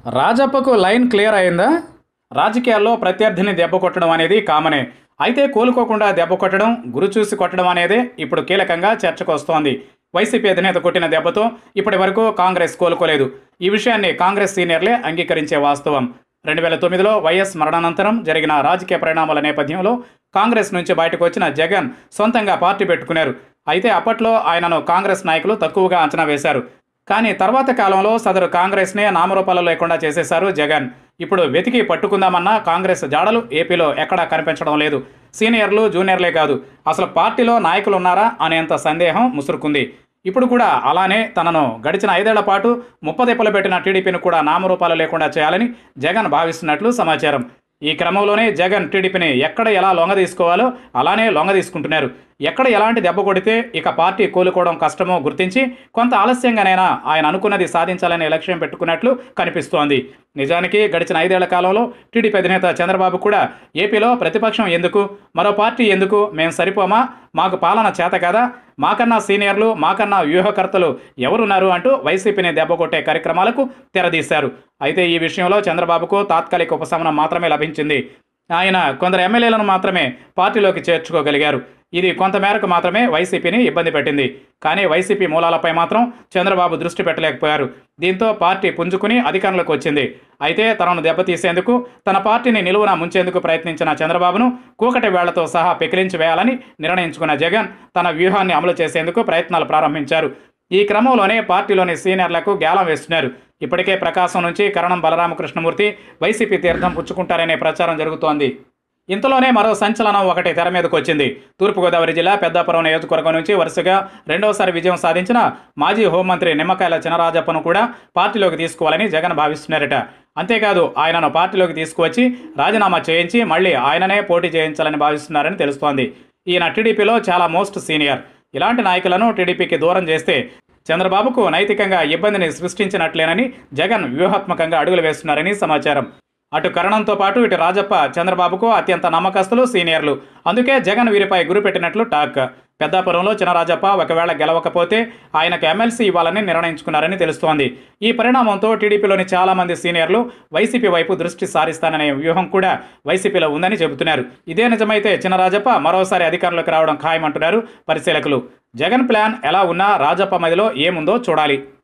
రాజప్పకు line clear అయిందా రాజకీయాల్లో ప్రత్యర్థిని దెబ్బ కొట్టడం అనేది కామనే అయితే కోలుకోకుండా దెబ్బ కొట్టడం గురు చూసి కొట్టడం అనేది ఇప్పుడు కీలకంగా చర్చకు వస్తోంది వైసీపీ అధినేత కొట్టిన దెబ్బతో ఇప్పటి వరకు కాంగ్రెస్ కోలుకోలేదు ఈ విషయాన్ని కాంగ్రెస్ సీనియర్లే అంగీకరించే వాస్తవం రెండు వేల తొమ్మిదిలో వైఎస్ మరణానంతరం జరిగిన రాజకీయ పరిణామాల నేపథ్యంలో కాంగ్రెస్ నుంచి బయటకు వచ్చిన జగన్ సొంతంగా పార్టీ పెట్టుకున్నారు అయితే అప్పట్లో ఆయనను కాంగ్రెస్ నాయకులు తక్కువగా అంచనా వేశారు కానీ తర్వాత కాలంలో సదరు కాంగ్రెస్నే నామరూపాలు లేకుండా చేసేశారు జగన్ ఇప్పుడు వెతికి పట్టుకుందామన్నా కాంగ్రెస్ జాడలు ఏపీలో ఎక్కడా కనిపించడం లేదు సీనియర్లు జూనియర్లే కాదు అసలు పార్టీలో నాయకులు ఉన్నారా అనేంత సందేహం ముసురుకుంది ఇప్పుడు కూడా అలానే తనను గడిచిన ఐదేళ్ల పాటు ముప్పదెప్పలు పెట్టిన టీడీపీని కూడా నామరూపాలు లేకుండా చేయాలని జగన్ భావిస్తున్నట్లు సమాచారం ఈ క్రమంలోనే జగన్ టీడీపీని ఎక్కడ ఎలా లొంగ తీసుకోవాలో అలానే లొంగ తీసుకుంటున్నారు ఎక్కడ ఎలాంటి దెబ్బ కొడితే ఇక పార్టీ కోలుకోవడం కష్టమో గుర్తించి కొంత ఆలస్యంగానైనా ఆయన అనుకున్నది సాధించాలనే లక్ష్యం పెట్టుకున్నట్లు కనిపిస్తోంది నిజానికి గడిచిన ఐదేళ్ల కాలంలో టీడీపీ అధినేత చంద్రబాబు కూడా ఏపీలో ప్రతిపక్షం ఎందుకు మరో పార్టీ ఎందుకు మేము సరిపోమా మాకు పాలన చేత కదా మాకన్నా సీనియర్లు మాకన్నా వ్యూహకర్తలు ఎవరున్నారు అంటూ వైసీపీని దెబ్బకొట్టే కార్యక్రమాలకు తెరదీశారు అయితే ఈ విషయంలో చంద్రబాబుకు తాత్కాలిక ఉపశమనం మాత్రమే లభించింది ఆయన కొందరు ఎమ్మెల్యేలను మాత్రమే పార్టీలోకి చేర్చుకోగలిగారు ఇది కొంతమేరకు మాత్రమే వైసీపీని ఇబ్బంది పెట్టింది కానీ వైసీపీ మూలాలపై మాత్రం చంద్రబాబు దృష్టి పెట్టలేకపోయారు దీంతో పార్టీ పుంజుకుని అధికారంలోకి వచ్చింది అయితే తనను దెబ్బతీసేందుకు తన పార్టీని నిలువున ముంచేందుకు ప్రయత్నించిన చంద్రబాబును కూకటి వేళ్లతో సహా పెకిలించి వేయాలని నిర్ణయించుకున్న జగన్ తన వ్యూహాన్ని అమలు చేసేందుకు ప్రయత్నాలు ప్రారంభించారు ఈ క్రమంలోనే పార్టీలోని సీనియర్లకు గ్యాలం వేస్తున్నారు ఇప్పటికే ప్రకాశం నుంచి కరణం బలరామకృష్ణమూర్తి వైసీపీ తీర్థం పుచ్చుకుంటారనే ప్రచారం జరుగుతోంది ఇంతలోనే మరో సంచలనం ఒకటి తెర మీదకు వచ్చింది తూర్పుగోదావరి జిల్లా పెద్దాపురం నియోజకవర్గం నుంచి వరుసగా రెండవసారి విజయం సాధించిన మాజీ హోంమంత్రి నిమ్మకాయల చినరాజప్పను కూడా పార్టీలోకి తీసుకోవాలని జగన్ భావిస్తున్నారట అంతేకాదు ఆయనను పార్టీలోకి తీసుకువచ్చి రాజీనామా చేయించి మళ్ళీ ఆయననే పోటీ చేయించాలని భావిస్తున్నారని తెలుస్తోంది ఈయన టీడీపీలో చాలా మోస్ట్ సీనియర్ ఇలాంటి నాయకులను టీడీపీకి దూరం చేస్తే చంద్రబాబుకు నైతికంగా ఇబ్బందిని సృష్టించినట్లేనని జగన్ వ్యూహాత్మకంగా అడుగులు వేస్తున్నారని సమాచారం అటు కరణంతో పాటు ఇటు రాజప్ప చంద్రబాబుకు అత్యంత నమ్మకస్తులు సీనియర్లు అందుకే జగన్ వీరిపై గురిపెట్టినట్లు టాక్ పెద్దాపురంలో చినరాజప్ప ఒకవేళ గెలవకపోతే ఆయనకు ఎమ్మెల్సీ ఇవ్వాలని నిర్ణయించుకున్నారని తెలుస్తోంది ఈ పరిణామంతో టీడీపీలోని చాలా మంది సీనియర్లు వైసీపీ వైపు దృష్టి సారిస్తాననే వ్యూహం కూడా వైసీపీలో ఉందని చెబుతున్నారు ఇదే నిజమైతే చినరాజప్ప మరోసారి అధికారంలోకి రావడం ఖాయమంటున్నారు పరిశీలకులు జగన్ ప్లాన్ ఎలా ఉన్నా రాజప్ప మదిలో ఏముందో చూడాలి